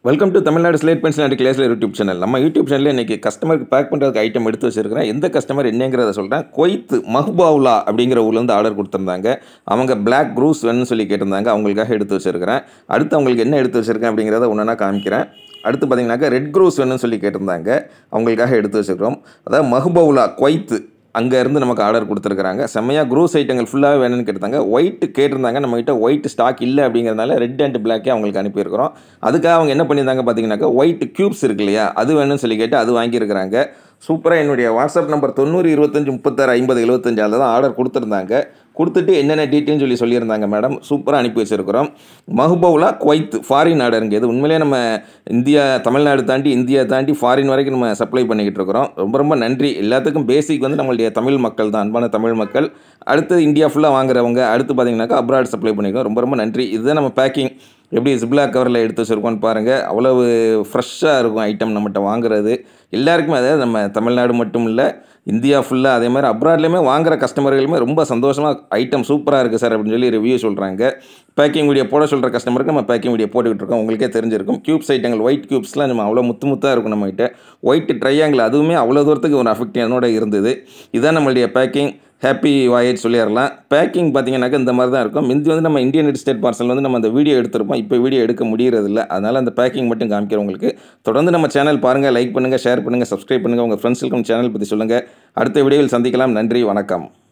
welcome to Tamil Nadu slate pencil and கிளேஸ்ல YouTube channel நம்ம YouTube சேனலில் இன்றைக்கி கஸ்டமருக்கு பேக் பண்ணுறதுக்கு ஐட்டம் எடுத்து வச்சிருக்கிறேன் எந்த கஸ்டமர் என்னங்கிறத சொல்கிறேன் கொய்த்து மஹ்பாவுலா அப்படிங்கிற ஊர்லேருந்து ஆர்டர் கொடுத்துருந்தாங்க அவங்க பிளாக் க்ரூஸ் வேணும்னு சொல்லி கேட்டிருந்தாங்க அவங்களுக்காக எடுத்து வச்சிருக்கிறேன் அடுத்து அவங்களுக்கு என்ன எடுத்து வச்சிருக்கேன் அப்படிங்கிறத ஒன்றா காமிக்கிறேன் அடுத்து பார்த்தீங்கன்னாக்கா ரெட் க்ரூஸ் வேணும்னு சொல்லி கேட்டிருந்தாங்க அவங்களுக்காக எடுத்து வச்சிருக்கிறோம் அதாவது மஹ்பவுலா கொய்த்து அங்கேருந்து நமக்கு ஆர்டர் கொடுத்துருக்காங்க செம்மையாக க்ரூஸ் ஐட்டங்கள் ஃபுல்லாகவே வேணும்னு கேட்டிருந்தாங்க ஒயிட் கேட்டிருந்தாங்க நம்மகிட்ட ஒயிட் ஸ்டாக் இல்லை அப்படிங்கிறதுனால ரெட் அண்ட் பிளாக்கே அவங்களுக்கு அனுப்பியிருக்கிறோம் அதுக்காக அவங்க என்ன பண்ணியிருந்தாங்க பார்த்தீங்கன்னாக்கா ஒயிட் க்யூப்ஸ் இருக்கு இல்லையா அது வேணும்னு சொல்லி கேட்டு அது வாங்கியிருக்கிறாங்க சூப்பராக என்னுடைய வாட்ஸ்அப் நம்பர் தொண்ணூறு இருபத்தஞ்சி முப்பத்தாறு ஐம்பது எழுபத்தஞ்சு அதில் தான் ஆர்டர் கொடுத்துருந்தாங்க கொடுத்துட்டு என்னென்ன டீட்டெயில்னு சொல்லி சொல்லியிருந்தாங்க மேடம் சூப்பராக அனுப்பி வச்சிருக்கிறோம் மஹ்பவுலா குவைத் ஃபாரின் ஆர்டருங்க இது உண்மையிலே நம்ம இந்தியா தமிழ்நாடு தாண்டி இந்தியா தாண்டி ஃபாரின் வரைக்கும் நம்ம சப்ளை பண்ணிக்கிட்டு இருக்கிறோம் ரொம்ப ரொம்ப நன்றி எல்லாத்துக்கும் பேசிக் வந்து நம்மளுடைய தமிழ் மக்கள் தான் அன்பான தமிழ் மக்கள் அடுத்து இந்தியா ஃபுல்லாக வாங்குறவங்க அடுத்து பார்த்தீங்கன்னாக்கா அப்ராட் சப்ளை பண்ணிக்கிறோம் ரொம்ப ரொம்ப நன்றி இதுதான் நம்ம பேக்கிங் எப்படி ஜிப்லாக் கவரில் எடுத்து வச்சுருக்கோன்னு பாருங்கள் அவ்வளவு ஃப்ரெஷ்ஷாக இருக்கும் ஐட்டம் நம்மகிட்ட வாங்குறது எல்லாருக்குமே அதாவது நம்ம தமிழ்நாடு மட்டும் இல்லை இந்தியா ஃபுல்லாக அதே மாதிரி அப்ராட்லேயுமே வாங்குற கஸ்டமர்களுமே ரொம்ப சந்தோஷமாக ஐட்டம் சூப்பராக இருக்குது சார் அப்படின்னு சொல்லி ரிவ்யூ சொல்கிறாங்க பேக்கிங் வீடியோ போட சொல்கிற கஸ்டமருக்கு நம்ம பேக்கிங் வீடியோ போட்டுக்கிட்டு இருக்கோம் உங்களுக்கே தெரிஞ்சிருக்கும் க்யூப்ஸ் ஐட்டங்கள் ஒயிட் க்யூப்ஸ்லாம் நம்ம அவ்வளோ முத்து முத்தாக இருக்கும் நம்மகிட்ட ஒயிட் ட்ரையாங்கிள் அதுவுமே அவ்வளோ தூரத்துக்கு ஒரு அஃபெக்ட் என்னோட இருந்தது இதுதான் நம்மளுடைய பேக்கிங் ஹாப்பி வாயேஜ் சொல்லிடலாம் பேக்கிங் பார்த்தீங்கன்னாக்கா இந்த மாதிரி தான் இருக்கும் முந்தி வந்து நம்ம இந்தியன் ஸ்டேட் பார்சல் வந்து நம்ம அந்த வீடியோ எடுத்திருப்போம் இப்போ வீடியோ எடுக்க முடியறதில்ல அதனால் அந்த பேக்கிங் மட்டும் காமிக்கிறேன் உங்களுக்கு தொடர்ந்து நம்ம சேனல் பாருங்கள் லைக் பண்ணுங்கள் ஷேர் பண்ணுங்கள் சப்ஸ்கிரைப் பண்ணுங்கள் உங்கள் ஃப்ரெண்ட்ஸுக்கும் சேனல் பற்றி சொல்லுங்கள் அடுத்த வீடியோவில் சந்திக்கலாம் நன்றி வணக்கம்